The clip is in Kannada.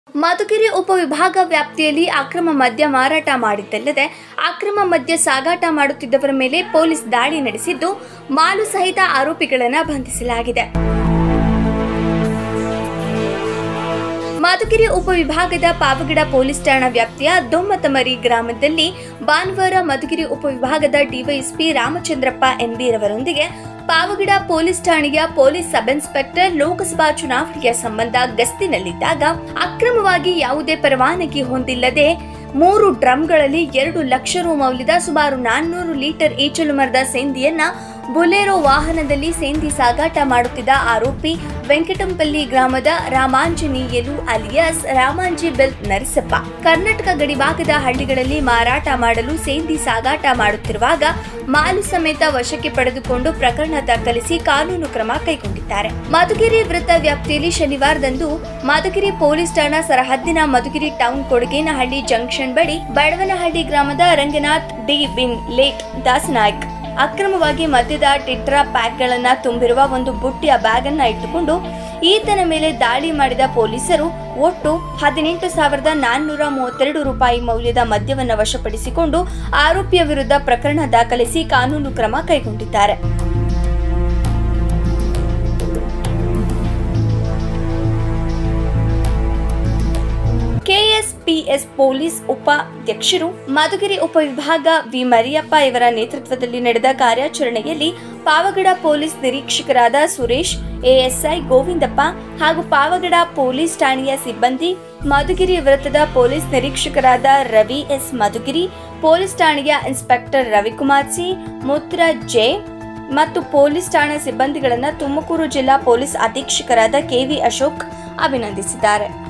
ಮಧುಗಿರಿ ಉಪವಿಭಾಗ ವ್ಯಾಪ್ತಿಯಲ್ಲಿ ಅಕ್ರಮ ಮದ್ಯ ಮಾರಾಟ ಮಾಡಿದ್ದಲ್ಲದೆ ಅಕ್ರಮ ಮದ್ಯ ಸಾಗಾಟ ಮಾಡುತ್ತಿದ್ದವರ ಮೇಲೆ ಪೊಲೀಸ್ ದಾಳಿ ನಡೆಸಿದ್ದು ಮಾಲು ಸಹಿತ ಆರೋಪಿಗಳನ್ನು ಬಂಧಿಸಲಾಗಿದೆ ಮಧುಗಿರಿ ಉಪವಿಭಾಗದ ಪಾವಗಡ ಪೊಲೀಸ್ ಠಾಣಾ ವ್ಯಾಪ್ತಿಯ ದೊಮ್ಮತಮರಿ ಗ್ರಾಮದಲ್ಲಿ ಭಾನುವಾರ ಮಧುಗಿರಿ ಉಪವಿಭಾಗದ ಡಿವೈಎಸ್ಪಿ ರಾಮಚಂದ್ರಪ್ಪ ಎಂಬಿರವರೊಂದಿಗೆ ಪಾವಗಡ ಪೊಲೀಸ್ ಠಾಣೆಯ ಪೊಲೀಸ್ ಸಬ್ ಇನ್ಸ್ಪೆಕ್ಟರ್ ಲೋಕಸಭಾ ಚುನಾವಣೆಯ ಸಂಬಂಧ ಗಸ್ತಿನಲ್ಲಿದ್ದಾಗ ಅಕ್ರಮವಾಗಿ ಯಾವುದೇ ಪರವಾನಗಿ ಹೊಂದಿಲ್ಲದೆ ಮೂರು ಡ್ರಮ್ಗಳಲ್ಲಿ ಎರಡು ಲಕ್ಷ ರು ಮೌಲ್ಯದ ಸುಮಾರು ನಾನ್ನೂರು ಲೀಟರ್ ಈಚಲು ಮರದ ಸೇಂದಿಯನ್ನ ಬೊಲೆರೋ ವಾಹನದಲ್ಲಿ ಸೇಂದಿ ಸಾಗಾಟ ಮಾಡುತ್ತಿದ್ದ ಆರೋಪಿ ವೆಂಕಟಂಪಲ್ಲಿ ಗ್ರಾಮದ ರಾಮಾಂಜನೇಯಲು ಅಲಿಯಾಸ್ ರಾಮಾಂಜಿ ಬೆಲ್ ನರಸಪ್ಪ ಕರ್ನಾಟಕ ಗಡಿಭಾಗದ ಹಳ್ಳಿಗಳಲ್ಲಿ ಮಾರಾಟ ಮಾಡಲು ಸೇಂದಿ ಸಾಗಾಟ ಮಾಡುತ್ತಿರುವಾಗ ಮಾಲು ಸಮೇತ ವಶಕ್ಕೆ ಪಡೆದುಕೊಂಡು ಪ್ರಕರಣ ದಾಖಲಿಸಿ ಕಾನೂನು ಕ್ರಮ ಕೈಗೊಂಡಿದ್ದಾರೆ ಮಧುಗಿರಿ ವೃತ್ತ ವ್ಯಾಪ್ತಿಯಲ್ಲಿ ಶನಿವಾರದಂದು ಮಧುಗಿರಿ ಪೊಲೀಸ್ ಠಾಣಾ ಸರಹದ್ದಿನ ಮಧುಗಿರಿ ಟೌನ್ ಕೊಡಗೇನಹಳ್ಳಿ ಜಂಕ್ಷನ್ ಬಳಿ ಬಡವನಹಳ್ಳಿ ಗ್ರಾಮದ ರಂಗನಾಥ್ ಡಿ ಬಿನ್ ಲೇಟ್ ದಾಸನಾಯ್ಕ್ ಅಕ್ರಮವಾಗಿ ಮದ್ಯದ ಟಿಟ್ರಾ ಪ್ಯಾಕ್ಗಳನ್ನ ತುಂಬಿರುವ ಒಂದು ಬುಟ್ಟಿಯ ಬ್ಯಾಗ್ ಅನ್ನ ಇಟ್ಟುಕೊಂಡು ಈತನ ಮೇಲೆ ದಾಳಿ ಮಾಡಿದ ಪೊಲೀಸರು ಒಟ್ಟು ಹದಿನೆಂಟು ಸಾವಿರದ ನಾನ್ನೂರ ಮೂವತ್ತೆರಡು ರೂಪಾಯಿ ಮೌಲ್ಯದ ಮದ್ಯವನ್ನು ವಶಪಡಿಸಿಕೊಂಡು ಆರೋಪಿಯ ವಿರುದ್ಧ ಪ್ರಕರಣ ದಾಖಲಿಸಿ ಕಾನೂನು ಕ್ರಮ ಕೈಗೊಂಡಿದ್ದಾರೆ ಕೆಎಸ್ಪಿಎಸ್ ಪೊಲೀಸ್ ಉಪಾಧ್ಯಕ್ಷರು ಮಧುಗಿರಿ ಉಪವಿಭಾಗ ವಿ ಮರಿಯಪ್ಪ ಇವರ ನೇತೃತ್ವದಲ್ಲಿ ನಡೆದ ಕಾರ್ಯಾಚರಣೆಯಲ್ಲಿ ಪಾವಗಡ ಪೊಲೀಸ್ ನಿರೀಕ್ಷಕರಾದ ಸುರೇಶ್ ಎಎಸ್ಐ ಗೋವಿಂದಪ್ಪ ಹಾಗೂ ಪಾವಗಡ ಪೊಲೀಸ್ ಠಾಣೆಯ ಸಿಬ್ಬಂದಿ ಮಧುಗಿರಿ ವೃತ್ತದ ಪೊಲೀಸ್ ನಿರೀಕ್ಷಕರಾದ ರವಿ ಎಸ್ ಮಧುಗಿರಿ ಪೊಲೀಸ್ ಠಾಣೆಯ ಇನ್ಸ್ಪೆಕ್ಟರ್ ರವಿಕುಮಾರ್ ಸಿ ಮುತ್ರ ಜೆ ಮತ್ತು ಪೊಲೀಸ್ ಠಾಣೆ ಸಿಬ್ಬಂದಿಗಳನ್ನು ತುಮಕೂರು ಜಿಲ್ಲಾ ಪೊಲೀಸ್ ಅಧೀಕ್ಷಕರಾದ ಕೆವಿ ಅಶೋಕ್ ಅಭಿನಂದಿಸಿದ್ದಾರೆ